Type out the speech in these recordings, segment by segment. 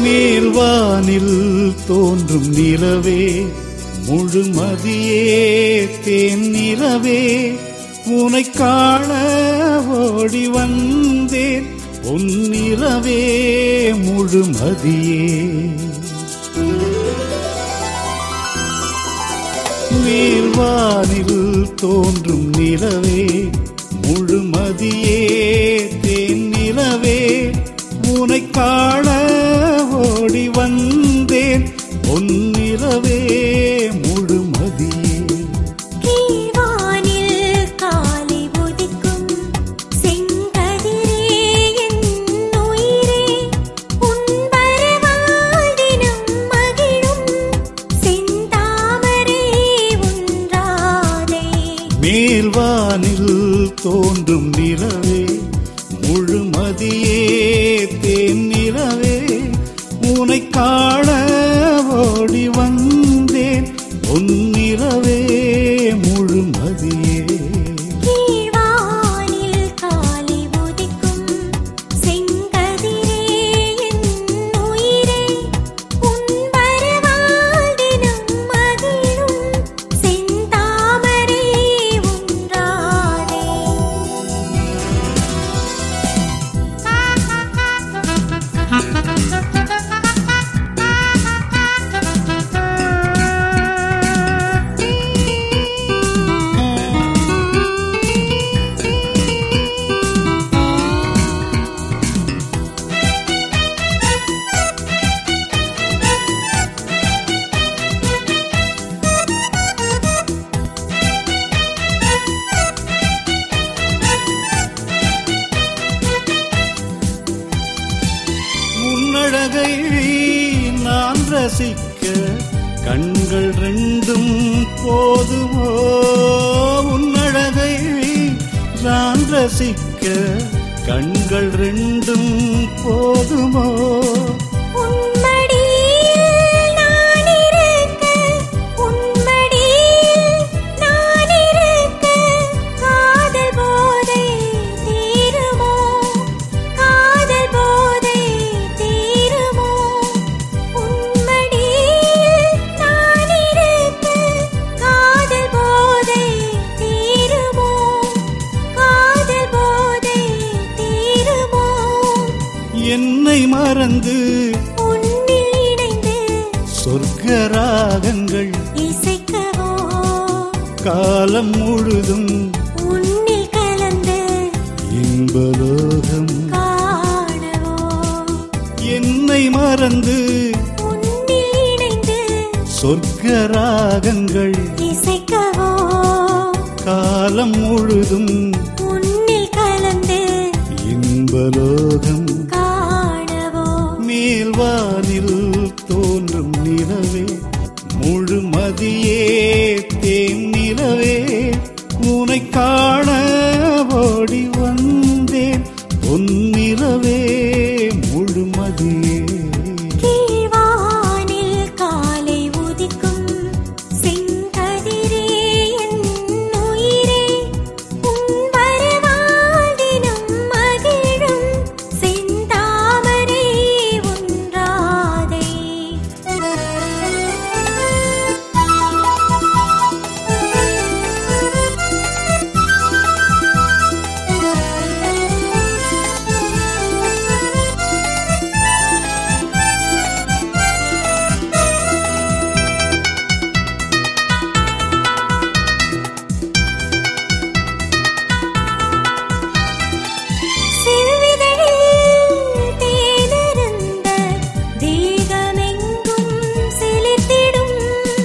மேல்வானில் தோன்றும் நிலவே முழுமதியே தேன் நிலவே உனை காண ஓடி வந்தேன் உன் நிலவே முழுமதியே மேல்வானில் தோன்றும் நிலவே முழுமதியே தேன் நிலவே உனை காண ஓடி வந்தேன் பொன் நிலவே முழுமதியே கீழ்வானில் காலை உதிக்கும் செங்கதிரே என் உயிரே உன் வரவால் தினம் மகிழும் செந்தாமரை உன்றாதே மேல்வானில் தோன்றும் நிலவே முழுமதியே தேன் நிலவே உனை காண ஓடி வந்தேன் உன் நிலவே முழுமதியே கீழ்வானில் காலை உதிக்கும் செங்கதிரே என் உயிரே உன் வரவால் தினம் மகிழும் செந்தாமரை உன்றாதே உன்னழகை நான் ரசிக்க கண்கள் ரெண்டும் போதுமோ உன்னழகை நான் ரசிக்க கண்கள் ரெண்டும் போதுமோ உன்மடியில் நான் இருக்க உன்மடியில் நான் இருக்க காதல் போதை தீருமோ காதல் போதை தீருமோ உன்மடியில் நான் இருக்க காதல் போதை தீருமோ காதல் போதை தீருமோ என்னை மறந்து உன்னில் இணைந்து சொர்க்க ராகங்கள் இசைக்கவோ காலம் முழுதும் உன்னில் கலந்து இன்பலோகம் காணவோ என்னை மறந்து உன்னில் இணைந்து சொர்க்க ராகங்கள் இசைக்கவோ காலம் முழுதும் உன்னில் கலந்து இன்பலோகம் காணவோ மேல்வானில் தோன்றும் நிலவே முழுமதியே தேன் நிலவே உனை காண ஓடி வந்தேன் பொன் நிலவே முழுமதியே கீழ்வானில் காலை உதிக்கும் செங்கதிரே என் உயிரே உன் வரவால் தினம் மகிழும் செந்தாமரை உன்றாதே செவ்விதழில் தேனிருந்த தேகமெங்கும் சிலிர்த்திடும்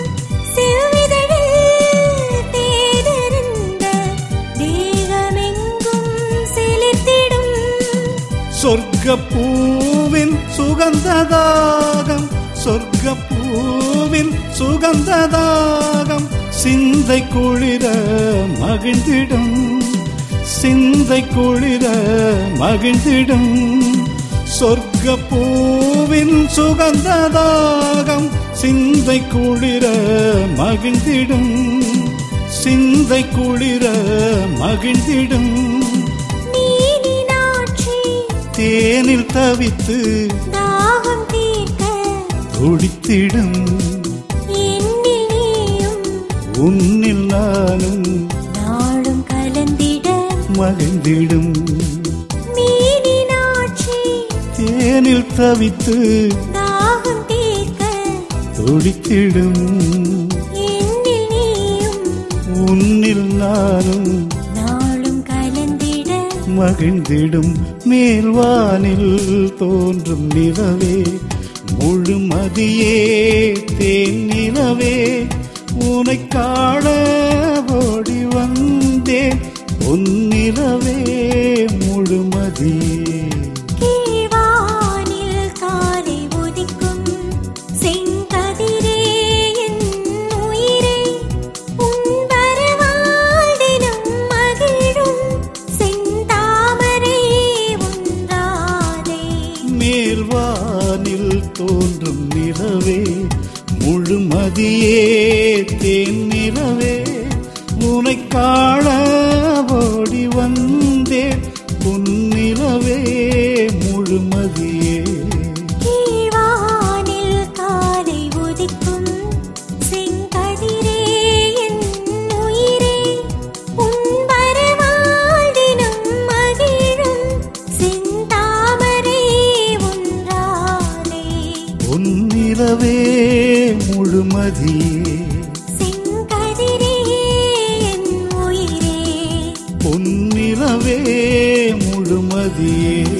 செவ்விதழில் தேனிருந்த தேகமெங்கும் சிலிர்த்திடும் சொர்க்க பூவின் சுகந்ததாகம் சொர்க்க பூவின் சுகந்ததாகம் சிந்தை குளிர மகிழ்ந்திடும் சிந்தை குளிர மகிழ்ந்திடும் சொர்க்க பூவின் சுகந்ததாகம் சிந்தை குளிர மகிழ்ந்திடும் சிந்தை குளிர மகிழ்ந்திடும் நீனி நாற்றி தேனில் தவித்து தாகம் தீர்க்க துடித்திடும் என்னில் நீயும் உன்னில் நானும் நாளும் கலந்திட மகிழ்ந்திடும் மீனின் ஆட்சி தேனில் தவித்து தாகம் தீர்க்க துடித்திடும் என்னில் நீயும் உன்னில் நானும் நாளும் கலந்திட மகிழ்ந்திடும் மேல்வானில் தோன்றும் நிலவே முழுமதியே தேன் நிலவே உனை காண ஓடி வந்தேன் பொன்னிலவே முழுமதியே கீழ்வானில் காலை உதிக்கும் செங்கதிரே என் உயிரே உன் வரவால் தினம் மகிழும் செந்தாமரை ஒன்றாதே மேல்வானில் தோன்றும் நிலவே முழுமதியே தேன் நிலவே உனை காண ஓடி வந்தேன் பொன்னிலவே முழுமதியே கீழ்வானில் காலை உதிக்கும் செங்கதிரே என் உயிரே உன் வரவால் தினம் மகிழும் செந்தாமரை ஒன்றாதே பொன்னிலவே முழுமதியே செங்கதிரே என் உயிரே பொன்னிலவே முழுமதியே